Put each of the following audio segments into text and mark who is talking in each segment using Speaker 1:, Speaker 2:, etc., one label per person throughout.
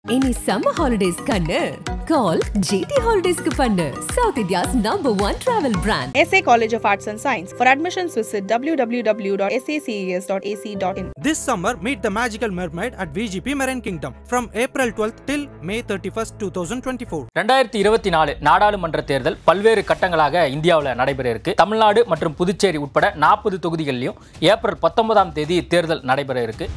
Speaker 1: இனி summer holidays கண்ணு கால் GT ஹாலிடேஸ்க்கு பண்ணு south India's number one travel brand
Speaker 2: SA College of Arts and Science. For admissions, visit www.saces.ac.in.
Speaker 3: This summer, meet the magical mermaid at VGP Marine Kingdom from April 12th till May 31st, 2024.
Speaker 4: ரெண்டாயிரத்தி இருபத்தி நாலு நாடாளுமன்ற தேர்தல் பல்வேறு கட்டங்களாக இந்தியாவில் நடைபெற இருக்கு தமிழ்நாடு மற்றும் புதுச்சேரி உட்பட நாற்பது தொகுதிகளிலும் ஏப்ரல் பத்தொன்பதாம் தேதி தேர்தல் நடைபெற இருக்கு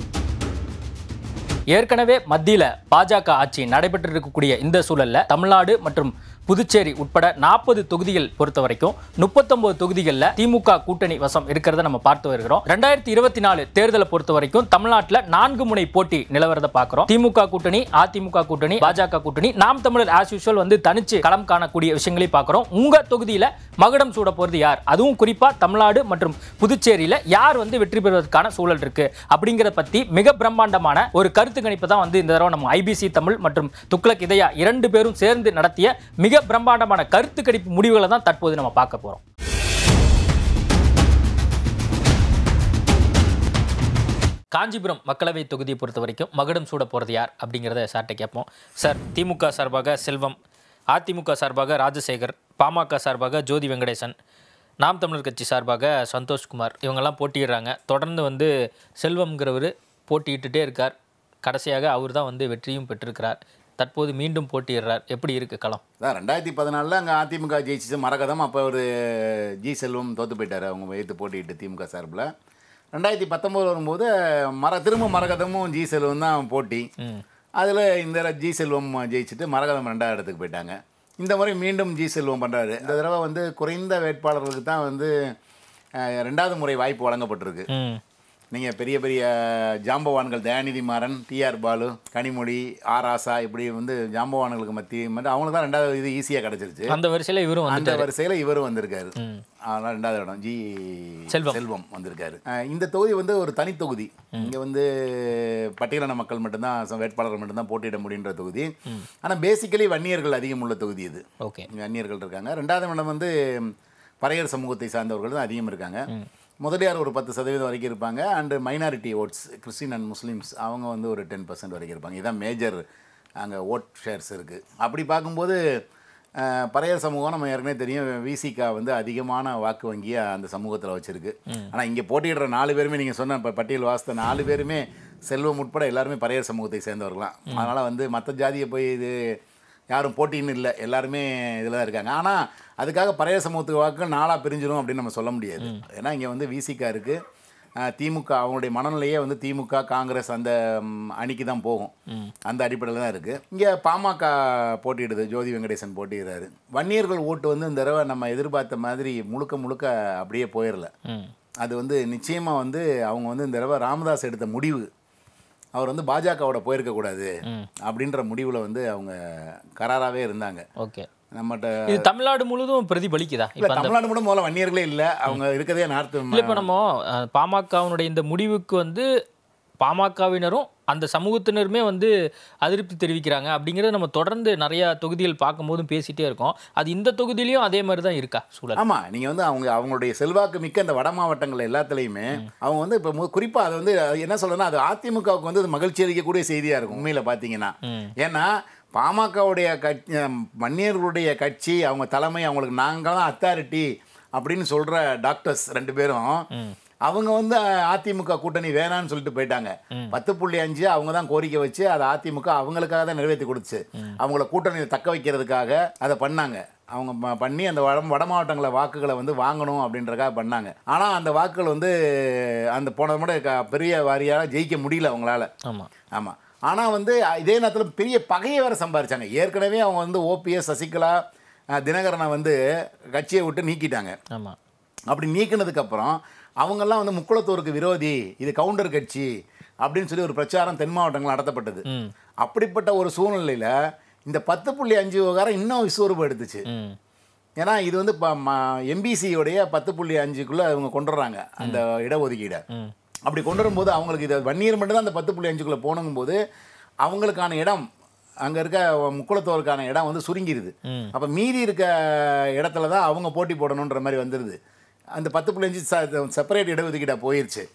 Speaker 4: ஏற்கனவே மத்தியில் பாஜக ஆட்சி நடைபெற்று இருக்கக்கூடிய இந்த சூழல்ல தமிழ்நாடு மற்றும் புதுச்சேரி உட்பட நாற்பது தொகுதிகள் பொறுத்த வரைக்கும் முப்பத்தொன்பது தொகுதிகளில் திமுக கூட்டணி வசம் இருக்கிறத நம்ம பார்த்து வருகிறோம் ரெண்டாயிரத்தி இருபத்தி நாலு தேர்தலை பொறுத்த வரைக்கும் தமிழ்நாட்டில் நான்கு முனை போட்டி நிலவரதை பார்க்கிறோம் திமுக கூட்டணி அதிமுக கூட்டணி பாஜக கூட்டணி நாம் தமிழர் ஆஸ் யூஷுவல் வந்து தனிச்சு களம் காணக்கூடிய விஷயங்களையும் பார்க்கிறோம் உங்க தொகுதியில மகுடம் சூட போறது யார் அதுவும் குறிப்பா தமிழ்நாடு மற்றும் புதுச்சேரியில யார் வந்து வெற்றி பெறுவதற்கான சூழல் இருக்கு அப்படிங்கிறத பத்தி மிக பிரம்மாண்டமான ஒரு கருத்து கணிப்பு தான் வந்து இந்த தடவை நம்ம ஐபிசி தமிழ் மற்றும் துக்ளக் இதயா இரண்டு பேரும் சேர்ந்து நடத்திய மிக பிரம்மாண்டமான கருத்து கணிப்பு முடிவுகளை தான் தற்போது நம்ம பார்க்க போறோம் காஞ்சிபுரம் மக்களவை தொகுதியை பொறுத்த வரைக்கும் மகுடம் சூட போகிறது யார் அப்படிங்கிறத சார்ட்ட கேட்போம் சார் திமுக சார்பாக செல்வம் அதிமுக சார்பாக ராஜசேகர் பாமக சார்பாக ஜோதி வெங்கடேசன் நாம் தமிழர் கட்சி சார்பாக சந்தோஷ்குமார் இவங்கெல்லாம் போட்டியிடுறாங்க தொடர்ந்து வந்து செல்வம்ங்கிறவர் போட்டியிட்டுட்டே இருக்கார் கடைசியாக அவர் தான் வந்து வெற்றியும் பெற்றிருக்கிறார் தற்போது மீண்டும் போட்டியிடுறார் எப்படி இருக்குது களம்
Speaker 5: அதான் ரெண்டாயிரத்தி பதினாலில் அங்கே அதிமுக ஜெயிச்சிச்சு மரகதம் அப்போ ஒரு ஜி செல்வம் தோற்று போயிட்டார் அவங்க வைத்து போட்டிட்டு திமுக சார்பில் ரெண்டாயிரத்தி பத்தொம்போது வரும்போது மர திரும்ப மரகதமும் ஜி செல்வம் தான் போட்டி அதில் இந்த தடவை ஜி செல்வம் ஜெயிச்சுட்டு மரகதம் ரெண்டாவது இடத்துக்கு போயிட்டாங்க இந்த முறை மீண்டும் ஜி செல்வம் பண்ணுறாரு இந்த தடவை வந்து குறைந்த வேட்பாளர்களுக்கு தான் வந்து அஹ், ரெண்டாவது முறை வாய்ப்பு வழங்கப்பட்டிருக்கு
Speaker 4: ம்
Speaker 5: நீங்கள் பெரிய பெரிய ஜாம்பவான்கள் தயாநிதி மாறன் டிஆர் பாலு கனிமொழி ஆர் ஆசா இப்படி வந்து ஜாம்பவான்களுக்கு மத்தி மட்டும் அவங்களுக்கு தான் ரெண்டாவது இது ஈஸியாக கிடச்சிருச்சு
Speaker 4: அந்த வரிசையில் இவரும்
Speaker 5: அந்த
Speaker 4: வந்துட்டார்
Speaker 5: வரிசையில் இவரும் வந்திருக்காரு அதனால் ரெண்டாவது இடம் ஜி
Speaker 4: செல்வம்.
Speaker 5: செல்வம் வந்திருக்காரு அஹ் இந்த தொகுதி வந்து ஒரு தனி தொகுதி இங்கே வந்து பட்டியலின மக்கள் மட்டும்தான் ச- வேட்பாளர்கள் மட்டும்தான் போட்டியிட முடியுன்ற தொகுதி ஆனால் பேசிக்கலி வன்னியர்கள் அதிகம் உள்ள தொகுதி இது
Speaker 4: ஓகே
Speaker 5: இங்க அந்நியர்கள் இருக்காங்க ரெண்டாவது இடம் வந்து பறையர் சமூகத்தை சார்ந்தவர்கள் தான் அதிகம் இருக்காங்க முதலியார் ஒரு பத்து சதவீதம் வரைக்கும் இருப்பாங்க and minority votes Christian and Muslims அவங்க வந்து ஒரு டென் பர்சன்ட் வரைக்கும் இருப்பாங்க இதுதான் மேஜர் அங்கே ஓட் ஷேர்ஸ் இருக்குது அப்படி பார்க்கும்போது அஹ், பறையர் சமூகம் நம்ம ஏற்கனவே தெரியும் விசிகா வந்து அதிகமான வாக்கு வங்கியை அந்த சமூகத்தில் வச்சுருக்கு ஆனால் இங்கே போட்டியிடுற நாலு பேருமே நீங்கள் சொன்ன இப்போ பட்டியல் வாசித்த நாலு பேருமே செல்வம் உட்பட எல்லாருமே பறையர் சமூகத்தை சேர்ந்தவர்களாம் அதனால் வந்து மற்ற ஜாதியை போய் இது யாரும் போட்டின்னு இல்லை எல்லாருமே இதில் தான் இருக்காங்க ஆனால் அதுக்காக பழைய சமூகத்துக்கு வாக்கு நாளாக பிரிஞ்சிடும் அப்படின்னு நம்ம சொல்ல முடியாது ஏன்னா இங்கே வந்து விசிகா இருக்குது திமுக அவங்களுடைய மனநிலையே வந்து திமுக காங்கிரஸ் அந்த ம், அணிக்கு தான் போகும் அந்த அடிப்படையில் தான் இருக்குது இங்கே பாமக போட்டியிடுது ஜோதி வெங்கடேசன் போட்டியிடுறாரு வன்னியர்கள் ஓட்டு வந்து இந்த தடவை நம்ம எதிர்பார்த்த மாதிரி முழுக்க முழுக்க அப்படியே போயிடல
Speaker 4: ம்
Speaker 5: அது வந்து நிச்சயமாக வந்து அவங்க வந்து இந்த தடவை ராமதாஸ் எடுத்த முடிவு அவர் வந்து பாஜகவோட போயிருக்கக்கூடாது அப்படின்ற முடிவில் வந்து அவங்க கராராகவே இருந்தாங்க
Speaker 4: ஓகே
Speaker 5: நம்மகிட்ட
Speaker 4: இது தமிழ்நாடு முழுதும் பிரதிபலிக்குதா
Speaker 5: இல்லை
Speaker 4: இப்போ அந்த
Speaker 5: தமிழ்நாடு மட்டும் முதல்ல வன்னியர்களே இல்லை அவங்க இருக்கதே நார்த்து
Speaker 4: இல்லை இப்போ நம்ம அஹ், பாமகவினுடைய இந்த முடிவுக்கு வந்து பாமகவினரும் அந்த சமூகத்தினருமே வந்து அதிருப்தி தெரிவிக்கிறாங்க அப்படிங்கிறத நம்ம தொடர்ந்து நிறைய தொகுதிகள் பார்க்கும்போதும் பேசிட்டே இருக்கோம் அது இந்த தொகுதியிலையும் அதே மாதிரி தான் இருக்கா சூழல்
Speaker 5: ஆமாம் நீங்கள் வந்து அவங்க அவங்களுடைய செல்வாக்கு மிக்க அந்த வட மாவட்டங்கள் எல்லாத்துலேயுமே அவங்க வந்து இப்போ குறிப்பாக அது வந்து அது என்ன சொல்றேன்னா அது அதிமுகவுக்கு வந்து அது மகிழ்ச்சி அளிக்கக்கூடிய செய்தியாக இருக்கும் உண்மையில் பார்த்தீங்கன்னா ஏன்னா பாமகவுடைய கட்சி வன்னியர்களுடைய கட்சி அவங்க தலைமை அவங்களுக்கு நாங்கள் தான் அத்தாரிட்டி அப்படின்னு சொல்கிற டாக்டர்ஸ் ரெண்டு பேரும் அவங்க வந்து அதிமுக கூட்டணி வேணான்னு சொல்லிட்டு போயிட்டாங்க பத்து புள்ளி அஞ்சு அவங்க தான் கோரிக்கை வச்சு அதை அதிமுக அவங்களுக்காக தான் நிறைவேற்றி கொடுத்துச்சு அவங்கள கூட்டணியை தக்க வைக்கிறதுக்காக அதை பண்ணாங்க அவங்க ம- பண்ணி அந்த வட வட மாவட்டங்கள வாக்குகளை வந்து வாங்கணும் அப்படின்றக்காக பண்ணாங்க ஆனால் அந்த வாக்குகள் வந்து அந்த போன முறை க- பெரிய வாரியாக ஜெயிக்க முடியல அவங்களால
Speaker 4: ஆமாம்
Speaker 5: ஆமாம் ஆனால் வந்து இதே நேரத்தில் பெரிய பகையை வேற சம்பாரிச்சாங்க ஏற்கனவே அவங்க வந்து ஓபிஎஸ் சசிகலா அஹ், தினகரனை வந்து கட்சியை விட்டு நீக்கிட்டாங்க
Speaker 4: ஆமாம்
Speaker 5: அப்படி நீக்கினதுக்கப்புறம் அவங்கெல்லாம் வந்து முக்குளத்தூருக்கு விரோதி இது கவுண்டர் கட்சி அப்படின்னு சொல்லி ஒரு பிரச்சாரம் தென் மாவட்டங்கள் நடத்தப்பட்டது
Speaker 4: ம்
Speaker 5: அப்படிப்பட்ட ஒரு சூழ்நிலையில் இந்த பத்து புள்ளி அஞ்சு விவகாரம் இன்னும் விஸ்வரூபம் எடுத்துச்சு
Speaker 4: ம்
Speaker 5: ஏன்னா இது வந்து இப்போ எம்பிசியோடைய பத்து புள்ளி அஞ்சுக்குள்ளே அவங்க கொண்டு வர்றாங்க அந்த இடஒதுக்கீடை
Speaker 4: ம்
Speaker 5: அப்படி கொண்டு வரும்போது அவங்களுக்கு இது வன்னியர் மட்டும்தான் அந்த பத்து புள்ளி அஞ்சுக்குள்ளே போனுங்கும்போது அவங்களுக்கான இடம் அங்கே இருக்க முக்குளத்தோருக்கான இடம் வந்து சுருங்கிருது
Speaker 4: ம்.
Speaker 5: அப்போ மீதி இருக்க இடத்துல தான் அவங்க போட்டி போடணுன்ற மாதிரி வந்துடுது அந்த பத்து புள்ளி அஞ்சு செப்பரேட் இடஒதுக்கீடாக போயிருச்சு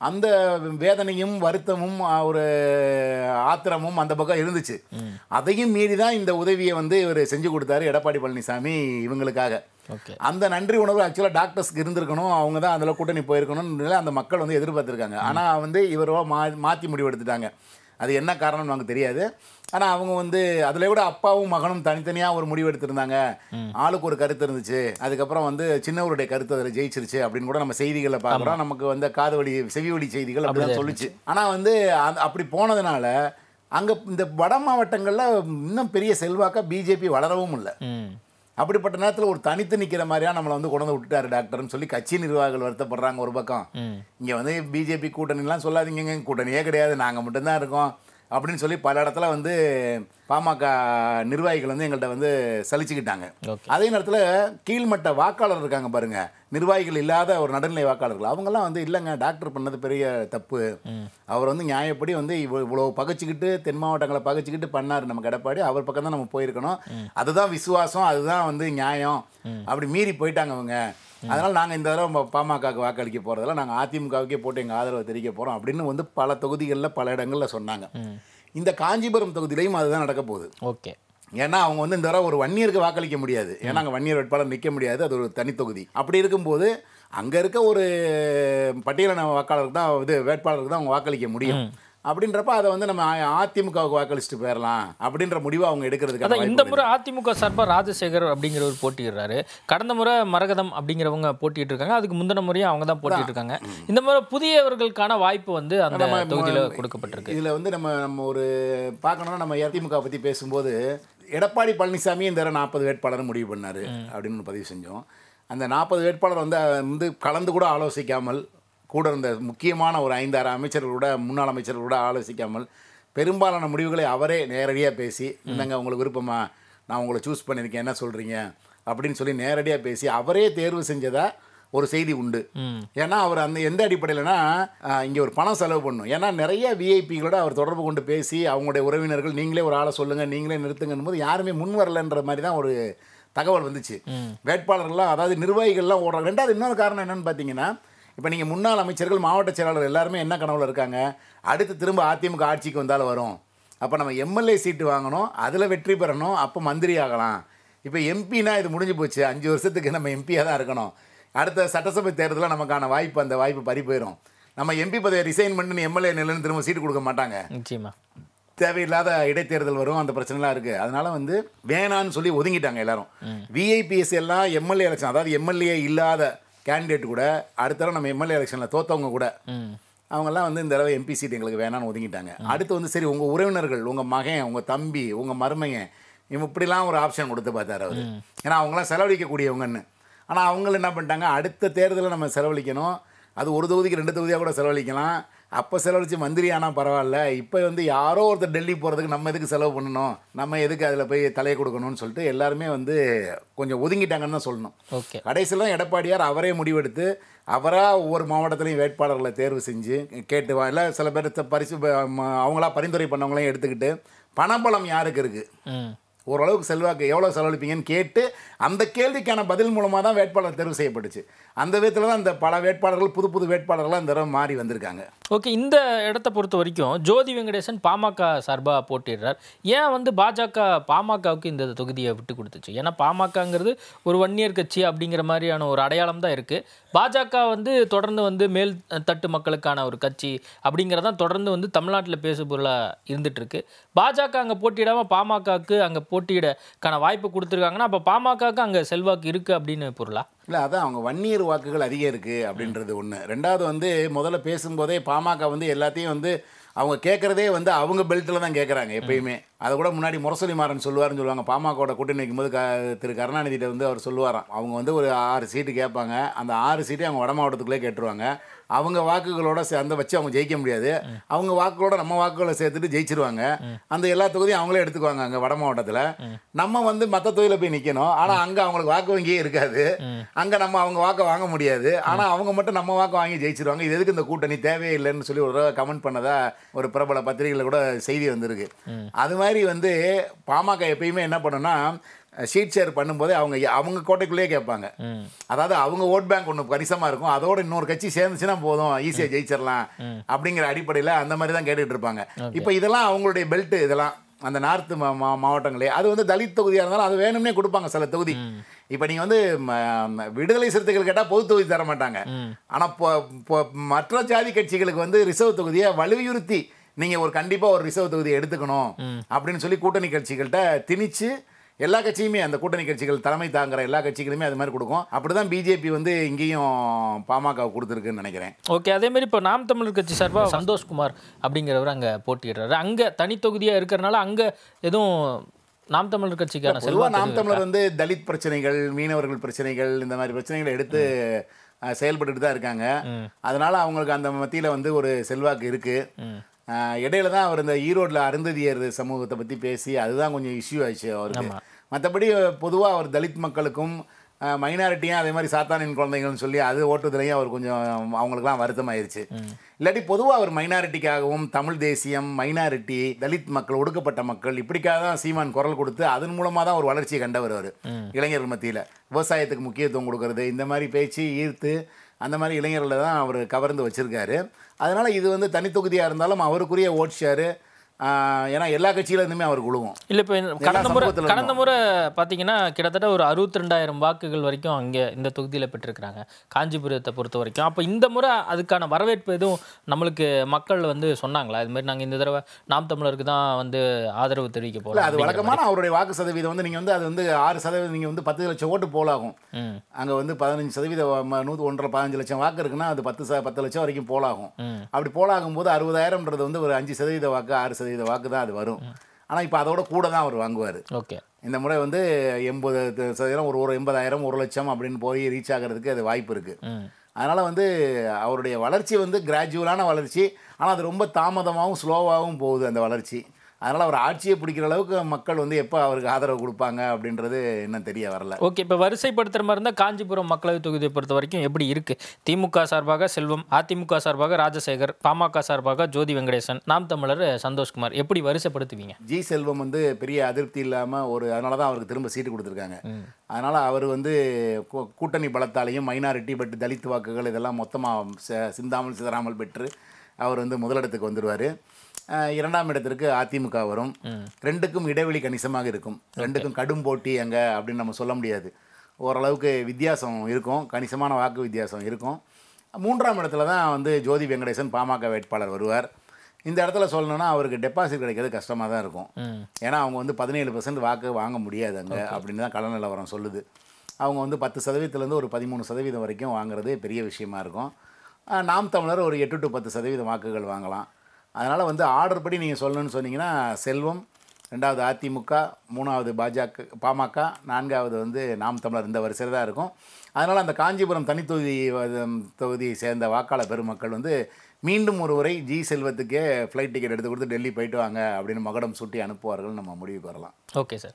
Speaker 5: அந்த வேதனையும் வருத்தமும் ஆ, ஒரு ஆத்திரமும் அந்த பக்கம் இருந்துச்சு அதையும் மீறி தான் இந்த உதவியை வந்து இவர் செஞ்சு கொடுத்தாரு எடப்பாடி பழனிசாமி இவங்களுக்காக
Speaker 4: ஓகே
Speaker 5: அந்த நன்றி உணர்வு ஆக்சுவலாக டாக்டர்ஸ்க்கு இருந்திருக்கணும் அவங்க தான் அதில் கூட்டணி போயிருக்கணும்னு அந்த மக்கள் வந்து எதிர்பார்த்துருக்காங்க ஆனால் வந்து இவரோ மா மாற்றி முடிவு எடுத்துட்டாங்க அது என்ன காரணம்னு நமக்கு தெரியாது ஆனால் அவங்க வந்து அதில் விட அப்பாவும் மகனும் தனித்தனியாக ஒரு முடிவு எடுத்திருந்தாங்க ஆளுக்கு ஒரு கருத்து இருந்துச்சு அதுக்கப்புறம் வந்து சின்னவருடைய கருத்து அதில் ஜெயிச்சிருச்சு அப்படின்னு கூட நம்ம செய்திகளில் பார்க்குறோம் நமக்கு வந்து காது வழி செவி வழி செய்திகள் அப்படிதான் சொல்லுச்சு ஆனால் வந்து அந்த- அப்படி போனதுனால அங்கே இந்த வட மாவட்டங்களில் இன்னும் பெரிய செல்வாக்கா பிஜேபி வளரவும் இல்லை
Speaker 4: ம்
Speaker 5: அப்படிப்பட்ட நேரத்தில் ஒரு தனித்து நிற்கிற மாதிரியா நம்மளை வந்து கொண்டு வந்து விட்டுட்டாரு டாக்டர்னு சொல்லி கட்சி நிர்வாகிகள் வருத்தப்படுறாங்க ஒரு பக்கம்
Speaker 4: ம்
Speaker 5: இங்கே வந்து பிஜேபி கூட்டணிலாம் சொல்லாதீங்க கூட்டணியே கிடையாது நாங்கள் மட்டும்தான் இருக்கோம் அப்படின்னு சொல்லி பல இடத்துல வந்து பாமக நிர்வாகிகள் வந்து எங்கள்கிட்ட வந்து சலிச்சுக்கிட்டாங்க
Speaker 4: ஓகே
Speaker 5: அதே நேரத்தில் கீழ்மட்ட வாக்காளர் இருக்காங்க பாருங்க நிர்வாகிகள் இல்லாத ஒரு நடுநிலை வாக்காளர்கள் அவங்கெல்லாம் வந்து இல்லைங்க டாக்டர் பண்ணது பெரிய தப்பு அவர் வந்து நியாயப்படி வந்து இவ்வளோ இவ்வளோ பகைச்சிக்கிட்டு தென் மாவட்டங்களை பகைச்சிக்கிட்டு பண்ணார் நமக்கு எடப்பாடி அவர் பக்கம் தான் நம்ம போயிருக்கணும் அதுதான் விசுவாசம் அதுதான் வந்து நியாயம் அப்படி மீறி போயிட்டாங்க அவங்க அதனால் நாங்கள் இந்த தடவை பாமகவுக்கு வாக்களிக்க போகிறதில்ல நாங்கள் அதிமுகவுக்கே போட்டு எங்கள் ஆதரவை தெரிவிக்க போகிறோம் அப்படின்னு வந்து பல தொகுதிகளில் பல இடங்களில் சொன்னாங்க இந்த காஞ்சிபுரம் தொகுதியிலையும் அதுதான் நடக்க போகுது
Speaker 4: ஓகே
Speaker 5: ஏன்னா அவங்க வந்து இந்த தடவை ஒரு வன்னியருக்கு வாக்களிக்க முடியாது ஏன்னா அங்கே வன்னியர் வேட்பாளர் நிற்க முடியாது அது ஒரு தனி தொகுதி அப்படி இருக்கும்போது அங்கே இருக்க ஒரு பட்டியலின வாக்காளருக்கு தான் இது வேட்பாளருக்கு தான் அவங்க வாக்களிக்க முடியும் அப்படின்றப்ப அதை வந்து நம்ம அ- அதிமுகவுக்கு வாக்களிச்சுட்டு போயிடலாம் அப்படின்ற முடிவை அவங்க எடுக்கிறதுக்கு
Speaker 4: அதான் இந்த முறை அதிமுக சார்பாக ராஜசேகர் அப்படிங்கிறவர் போட்டியிடுறாரு கடந்த முறை மரகதம் அப்படிங்கிறவங்க போட்டிட்டு இருக்காங்க அதுக்கு முந்தின முறையும் அவங்க தான் போட்டிட்டு இருக்காங்க இந்த முறை புதியவர்களுக்கான வாய்ப்பு வந்து அந்த
Speaker 5: நம்ம-
Speaker 4: தொகுதியில் கொடுக்கப்பட்டிருக்கு
Speaker 5: இதில் வந்து நம்ம நம்ம ஒரு பார்க்கணும்னா நம்ம அதிமுக பற்றி பேசும்போது எடப்பாடி பழனிசாமி இந்த தடவை நாற்பது வேட்பாளரை முடிவு பண்ணார் அப்படின்னு ஒண்ணு பதிவு செஞ்சோம் அந்த நாற்பது வேட்பாளர் வந்து வந்து கலந்து கூட ஆலோசிக்காமல் கூட இருந்த முக்கியமான ஒரு ஐந்தாறு அமைச்சர்களோட முன்னாள் அமைச்சர்களோட ஆலோசிக்காமல் பெரும்பாலான முடிவுகளை அவரே நேரடியாக பேசி என்னங்க உங்களுக்கு விருப்பமா நான் உங்களை சூஸ் பண்ணியிருக்கேன் என்ன சொல்கிறீங்க அப்படின்னு சொல்லி நேரடியாக பேசி அவரே தேர்வு செஞ்சதா ஒரு செய்தி உண்டு ஏன்னா அவர் அந்த எந்த அடிப்படையிலனா இங்கே ஒரு பணம் செலவு பண்ணும் ஏன்னா நிறைய விஐபிகளோட அவர் தொடர்பு கொண்டு பேசி அவங்களுடைய உறவினர்கள் நீங்களே ஒரு ஆளை சொல்லுங்கள் நீங்களே நிறுத்துங்கன்னும் போது யாருமே முன் வரலன்ற மாதிரி தான் ஒரு தகவல் வந்துச்சு வேட்பாளர்கள்லாம் அதாவது நிர்வாகிகள்லாம் ஓடுறாங்க ரெண்டாவது இன்னொரு காரணம் என்னன்னு பார்த்தீங்கன்னா இப்போ நீங்கள் முன்னாள் அமைச்சர்கள் மாவட்ட செயலாளர் எல்லாருமே என்ன கனவுல இருக்காங்க அடுத்து திரும்ப அதிமுக ஆட்சிக்கு வந்தாலும் வரும் அப்போ நம்ம எம்எல்ஏ சீட்டு வாங்கணும் அதில் வெற்றி பெறணும் அப்போ மந்திரி ஆகலாம் இப்போ எம்பினா இது முடிஞ்சு போச்சு அஞ்சு வருஷத்துக்கு நம்ம எம்பியாக தான் இருக்கணும் அடுத்த சட்டசபை தேர்தலில் நமக்கான வாய்ப்பு அந்த வாய்ப்பு பறி போயிடும் நம்ம எம்பி பதவியை ரிசைன் பண்ணி எம்எல்ஏ நிலைன்னு திரும்ப சீட்டு கொடுக்க மாட்டாங்க
Speaker 4: நிச்சயமா
Speaker 5: தேவையில்லாத இடைத்தேர்தல் வரும் அந்த பிரச்சனைலாம் இருக்குது அதனால வந்து வேணான்னு சொல்லி ஒதுங்கிட்டாங்க எல்லாரும் விஐபிஎஸ் எல்லாம் எம்எல்ஏ எலெக்ஷன் அதாவது எம்எல்ஏ இல்லாத கேண்டிடேட் கூட அடுத்த தடவை நம்ம எம்எல்ஏ எலெக்ஷனில் தோத்தவங்க கூட
Speaker 4: ம்
Speaker 5: அவங்கெல்லாம் வந்து இந்த தடவை எம்பி சீட் எங்களுக்கு வேணான்னு ஒதுங்கிட்டாங்க அடுத்து வந்து சரி உங்கள் உறவினர்கள் உங்கள் மகன் உங்கள் தம்பி உங்கள் மருமகன் இவன் இப்படிலாம் ஒரு ஆப்ஷன் கொடுத்து பார்த்தாரு அவர் ஏன்னா அவங்களாம் செலவழிக்கக்கூடியவங்கன்னு ஆனால் அவங்கள என்ன பண்ணிட்டாங்க அடுத்த தேர்தலில் நம்ம செலவழிக்கணும் அது ஒரு தொகுதிக்கு ரெண்டு தொகுதியாக கூட செலவழிக்கலாம் அப்போ செலவழித்து மந்திரி ஆனால் பரவாயில்ல இப்போ வந்து யாரோ ஒருத்தர் டெல்லி போகிறதுக்கு நம்ம எதுக்கு செலவு பண்ணணும் நம்ம எதுக்கு அதில் போய் தலையை கொடுக்கணும்னு சொல்லிட்டு எல்லாருமே வந்து கொஞ்சம் ஒதுங்கிட்டாங்கன்னு தான் சொல்லணும்
Speaker 4: ஓகே
Speaker 5: கடைசியில் எடப்பாடியார் அவரே முடிவெடுத்து அவராக ஒவ்வொரு மாவட்டத்திலையும் வேட்பாளர்களை தேர்வு செஞ்சு கேட்டு வா இல்லை சில பேர் த- பரிசு ப- ம- அவங்களா பரிந்துரை பண்ணவங்களையும் எடுத்துக்கிட்டு பணபலம் யாருக்கு இருக்குது
Speaker 4: ம்
Speaker 5: ஓரளவுக்கு செல்வாக்கு எவ்வளோ செலவழிப்பீங்கன்னு கேட்டு அந்த கேள்விக்கான பதில் மூலமாக தான் வேட்பாளர் தேர்வு செய்யப்பட்டுச்சு அந்த விதத்தில் தான் இந்த பல வேட்பாளர்கள் புது புது வேட்பாளர்கள்லாம் இந்த தடவை மாறி வந்திருக்காங்க
Speaker 4: ஓகே இந்த இடத்த பொறுத்த வரைக்கும் ஜோதி வெங்கடேசன் பாமக சார்பாக போட்டிடுறார் ஏன் வந்து பாஜக பாமகவுக்கு இந்த தொகுதியை விட்டு கொடுத்துச்சு ஏன்னா பாமகங்கிறது ஒரு வன்னியர் கட்சி அப்படிங்கிற மாதிரியான ஒரு அடையாளம் தான் இருக்குது பாஜக வந்து தொடர்ந்து வந்து மேல் தட்டு மக்களுக்கான ஒரு கட்சி அப்படிங்கிறதான் தொடர்ந்து வந்து தமிழ்நாட்டில் பேசு பொருளாக இருந்துட்டு இருக்கு பாஜக அங்கே போட்டியிடாமல் பாமகவுக்கு அங்கே போட்டியிடக்கான வாய்ப்பு கொடுத்துருக்காங்கன்னா அப்போ பாமகவுக்கு அங்கே செல்வாக்கு இருக்குது அப்படின்னு பொருளா
Speaker 5: இல்லை அதான் அவங்க வன்னியர் வாக்குகள் அதிகம் இருக்குது அப்படின்றது ஒன்று ரெண்டாவது வந்து முதல்ல பேசும்போதே பாமக வந்து எல்லாத்தையும் வந்து அவங்க கேட்குறதே வந்து அவங்க பெல்ட்டில் தான் கேட்குறாங்க எப்பயுமே அதை கூட முன்னாடி முரசொலி மாறன் சொல்லுவாருன்னு சொல்லுவாங்க பாமகவோட கூட்டணி வைக்கும்போது க திரு கருணாநிதிட்ட வந்து அவர் சொல்லுவாராம் அவங்க வந்து ஒரு ஆறு சீட்டு கேட்பாங்க அந்த ஆறு சீட்டையும் அவங்க வட மாவட்டத்துக்குள்ளே கேட்டுருவாங்க அவங்க வாக்குகளோட சேர்ந்து வச்சு அவங்க ஜெயிக்க முடியாது அவங்க வாக்குகளோட நம்ம வாக்குகளை சேர்த்துட்டு ஜெயிச்சிருவாங்க அந்த எல்லா தொகுதியும் அவங்களே எடுத்துக்குவாங்க அங்கே வட மாவட்டத்தில் நம்ம வந்து மற்ற தொகுதியில் போய் நிற்கணும் ஆனால் அங்கே அவங்களுக்கு வாக்கு வங்கியே இருக்காது அங்கே நம்ம அவங்க வாக்கை வாங்க முடியாது ஆனால் அவங்க மட்டும் நம்ம வாக்கு வாங்கி ஜெயிச்சிருவாங்க இது எதுக்கு இந்த கூட்டணி தேவையே இல்லைன்னு சொல்லி ஒரு கமெண்ட் பண்ணதா ஒரு பிரபல பத்திரிகையில் கூட செய்தி வந்திருக்கு அது மாதிரி வந்து பாமக எப்பயுமே என்ன பண்ணுன்னா ஷீட் ஷேர் பண்ணும்போதே அவங்க அவங்க கோட்டைக்குள்ளேயே கேட்பாங்க அதாவது அவங்க ஓட் பேங்க் ஒன்று கணிசமாக இருக்கும் அதோட இன்னொரு கட்சி சேர்ந்துச்சுன்னா போதும் ஈஸியாக ஜெயிச்சிடலாம் அப்படிங்கிற அடிப்படையில் அந்த மாதிரி தான் கேட்டுட்டு இருப்பாங்க இப்போ இதெல்லாம் அவங்களுடைய பெல்ட் இதெல்லாம் அந்த நார்த்து மா மா- மாவட்டங்களே அது வந்து தலித் தொகுதியாக இருந்தாலும் அது வேணும்னே கொடுப்பாங்க சில தொகுதி இப்போ நீங்கள் வந்து ம- விடுதலை சிறுத்தைகள் கேட்டால் பொது தொகுதி தர மாட்டாங்க ஆனால் மற்ற ஜாதி கட்சிகளுக்கு வந்து ரிசர்வ் தொகுதியை வலியுறுத்தி நீங்கள் ஒரு கண்டிப்பாக ஒரு ரிசர்வ் தொகுதியை எடுத்துக்கணும் அப்படின்னு சொல்லி கூட்டணி கட்சிகள்கிட்ட திணிச்சு எல்லா கட்சியுமே அந்த கூட்டணி கட்சிகள் தலைமை தாங்குற எல்லா கட்சிகளுமே அது மாதிரி கொடுக்கும் அப்படி தான் பிஜேபி வந்து இங்கேயும் பாமக கொடுத்துருக்குன்னு நினைக்கிறேன்
Speaker 4: ஓகே அதே மாதிரி இப்போ நாம் தமிழர் கட்சி சார்பாக சந்தோஷ்குமார் அப்படிங்கிறவர் அங்கே போட்டியிடுறாரு அங்கே தனி தொகுதியாக இருக்கிறனால அங்கே எதுவும் நாம் தமிழர் கட்சிக்கான
Speaker 5: பொதுவாக
Speaker 4: செல்வாக்கு
Speaker 5: நாம்
Speaker 4: எதுவும் இருக்கா?
Speaker 5: தமிழர் வந்து தலித் பிரச்சனைகள் மீனவர்கள் பிரச்சனைகள் இந்த மாதிரி பிரச்சனைகளை எடுத்து அஹ், செயல்பட்டுட்டு தான் இருக்காங்க அதனால அவங்களுக்கு அந்த மத்தியில் வந்து ஒரு செல்வாக்கு இருக்கு அஹ், இடையில தான் அவர் இந்த ஈரோட்டில் அருந்ததியர் சமூகத்தை பற்றி பேசி அதுதான் கொஞ்சம் இஷ்யூ ஆயிடுச்சு அவருக்கு மற்றபடி பொதுவாக அவர் தலித் மக்களுக்கும் மைனாரிட்டியும் அதே மாதிரி சாத்தானின் குழந்தைகள்னு சொல்லி அது ஓட்டுதலையும் அவர் கொஞ்சம் அவங்களுக்குலாம் வருத்தமாயிருச்சு இல்லாட்டி பொதுவாக அவர் மைனாரிட்டிக்காகவும் தமிழ் தேசியம் மைனாரிட்டி தலித் மக்கள் ஒடுக்கப்பட்ட மக்கள் இப்படிக்காக தான் சீமான் குரல் கொடுத்து அதன் மூலமாக தான் ஒரு வளர்ச்சியை கண்டவர் அவர் இளைஞர்கள் மத்தியில் விவசாயத்துக்கு முக்கியத்துவம் கொடுக்கறது இந்த மாதிரி பேச்சு ஈர்த்து அந்த மாதிரி இளைஞர்களை தான் அவர் கவர்ந்து வச்சிருக்காரு அதனால இது வந்து தனித்தொகுதியாக இருந்தாலும் அவருக்குரிய ஓட் ஷேரு ஏன்னா எல்லா கட்சியிலேருந்துமே அவர் குழுவும்
Speaker 4: இல்லை இப்போ இந்த கடந்த முறை
Speaker 5: சமூகத்துல
Speaker 4: கடந்த முறை பார்த்தீங்கன்னா கிட்டத்தட்ட ஒரு அறுபத்தி ரெண்டாயிரம் வாக்குகள் வரைக்கும் அங்கே இந்த தொகுதியில் பெற்றிருக்கிறாங்க காஞ்சிபுரத்தை பொறுத்த வரைக்கும் அப்போ இந்த முறை அதுக்கான வரவேற்பு எதுவும் நம்மளுக்கு மக்கள் வந்து சொன்னாங்களா இது மாதிரி நாங்கள் இந்த தடவை நாம் தமிழருக்கு தான் வந்து ஆதரவு தெரிவிக்க
Speaker 5: இல்லை
Speaker 4: போகிறோம்
Speaker 5: அது வழக்கமான அவருடைய வாக்கு சதவீதம் வந்து நீங்கள் வந்து அது வந்து ஆறு சதவீதம் நீங்கள் வந்து பத்து லட்சம் ஓட்டு போலாகும்
Speaker 4: ம்
Speaker 5: அங்கே வந்து பதினஞ்சு சதவீத ம- நூற்று ஒன்றரை பதினஞ்சு லட்சம் வாக்கு இருக்குன்னா அது பத்து ச பத்து லட்சம் வரைக்கும் போலாகும்
Speaker 4: ம்.
Speaker 5: அப்படி போலாகும் போது அறுபதாயிரம்ன்றது வந்து ஒரு அஞ்சு சதவீத வாக்கு ஆறு சதவீத வாக்கு தான் அது வரும் ஆனால் இப்போ அதோட கூட தான் அவர் வாங்குவார்
Speaker 4: ஓகே
Speaker 5: இந்த முறை வந்து எண்பது சதவீதம் ஒரு ஒரு எண்பதாயிரம் ஒரு லட்சம் அப்படின்னு போய் ரீச் ஆகிறதுக்கு அது வாய்ப்பு இருக்குது
Speaker 4: ம்
Speaker 5: அதனால் வந்து அவருடைய வளர்ச்சி வந்து கிராஜுவலான வளர்ச்சி ஆனால் அது ரொம்ப தாமதமாகவும் ஸ்லோவாகவும் போகுது அந்த வளர்ச்சி அதனால் அவர் ஆட்சியை பிடிக்கிற அளவுக்கு மக்கள் வந்து எப்போ அவருக்கு ஆதரவு கொடுப்பாங்க அப்படின்றது இன்னும் தெரிய வரல
Speaker 4: ஓகே இப்போ வரிசைப்படுத்துகிற மாதிரி இருந்தால் காஞ்சிபுரம் மக்களவை தொகுதியை பொறுத்த வரைக்கும் எப்படி இருக்கு திமுக சார்பாக செல்வம் அதிமுக சார்பாக ராஜசேகர் பாமக சார்பாக ஜோதி வெங்கடேசன் நாம் தமிழர் சந்தோஷ்குமார் எப்படி வரிசைப்படுத்துவீங்க
Speaker 5: ஜி செல்வம் வந்து பெரிய அதிருப்தி இல்லாமல் ஒரு அதனால தான் அவருக்கு திரும்ப சீட்டு கொடுத்துருக்காங்க அதனால் அவர் வந்து கூ- கூட்டணி பலத்தாலையும் மைனாரிட்டி பட் தலித் வாக்குகள் இதெல்லாம் மொத்தமாக சிந்தாமல் சிதறாமல் பெற்று அவர் வந்து முதலிடத்துக்கு வந்துடுவார் இரண்டாம் இடத்திற்கு அதிமுக வரும் ரெண்டுக்கும் இடைவெளி கணிசமாக இருக்கும் ரெண்டுக்கும் கடும் போட்டி அங்கே அப்படின்னு நம்ம சொல்ல முடியாது ஓரளவுக்கு வித்தியாசம் இருக்கும் கணிசமான வாக்கு வித்தியாசம் இருக்கும் மூன்றாம் இடத்துல தான் வந்து ஜோதி வெங்கடேசன் பாமக வேட்பாளர் வருவார் இந்த இடத்துல சொல்லணும்னா அவருக்கு டெபாசிட் கிடைக்கிறது கஷ்டமாக தான் இருக்கும் ஏன்னா அவங்க வந்து பதினேழு பர்சன்ட் வாக்கு வாங்க முடியாது அங்கே அப்படின்னு தான் கள நிலவரம் சொல்லுது அவங்க வந்து பத்து சதவீதத்துலேருந்து ஒரு பதிமூணு சதவீதம் வரைக்கும் வாங்குறது பெரிய விஷயமா இருக்கும் ஆஹ் நாம் தமிழர் ஒரு எட்டு டு பத்து சதவீதம் வாக்குகள் வாங்கலாம் அதனால் வந்து ஆர்டர் படி நீங்கள் சொல்லணும்னு சொன்னீங்கன்னா செல்வம் ரெண்டாவது அதிமுக மூணாவது பாஜக பாமக நான்காவது வந்து நாம் தமிழர் இந்த வரிசையில் தான் இருக்கும் அதனால் அந்த காஞ்சிபுரம் தனித்தொகுதி வ- தொகுதியை சேர்ந்த வாக்காளர் பெருமக்கள் வந்து மீண்டும் ஒரு முறை ஜி செல்வத்துக்கே ஃப்ளைட் டிக்கெட் எடுத்து கொடுத்து டெல்லி போயிட்டு வாங்க அப்படின்னு மகுடம் சுட்டி அனுப்புவார்கள் நம்ம முடிவுக்கு வரலாம்
Speaker 4: ஓகே சார்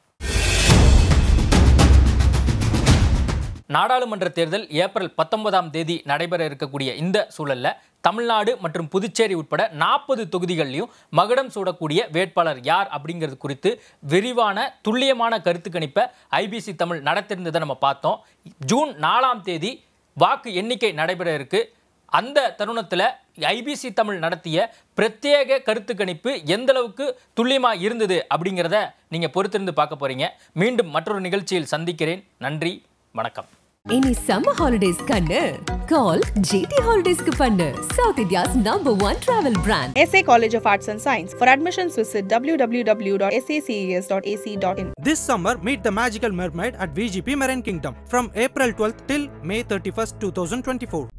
Speaker 4: நாடாளுமன்ற தேர்தல் ஏப்ரல் பத்தொன்பதாம் தேதி நடைபெற இருக்கக்கூடிய இந்த சூழல்ல தமிழ்நாடு மற்றும் புதுச்சேரி உட்பட நாற்பது தொகுதிகள்லையும் மகுடம் சூடக்கூடிய வேட்பாளர் யார் அப்படிங்கிறது குறித்து விரிவான துல்லியமான கருத்து கணிப்பை ஐபிசி தமிழ் நடத்திருந்ததை நம்ம பார்த்தோம் ஜூன் நாலாம் தேதி வாக்கு எண்ணிக்கை நடைபெற இருக்கு அந்த தருணத்தில் ஐபிசி தமிழ் நடத்திய பிரத்யேக கருத்து கணிப்பு எந்த அளவுக்கு துல்லியமாக இருந்தது அப்படிங்கிறத நீங்கள் பொறுத்திருந்து பார்க்க போறீங்க மீண்டும் மற்றொரு நிகழ்ச்சியில் சந்திக்கிறேன் நன்றி வணக்கம்
Speaker 1: இனி சம்மர் ஹாலிடேஸ் கண்ணு கால் ஜிடி ஹாலிடேஸ்க்கு பண்ணு south India's number one travel brand
Speaker 2: SA College of Arts and Science. For admissions, visit www.saces.ac.in.
Speaker 3: This summer, meet the magical mermaid at VGP Marine Kingdom from April 12th till May 31st, 2024.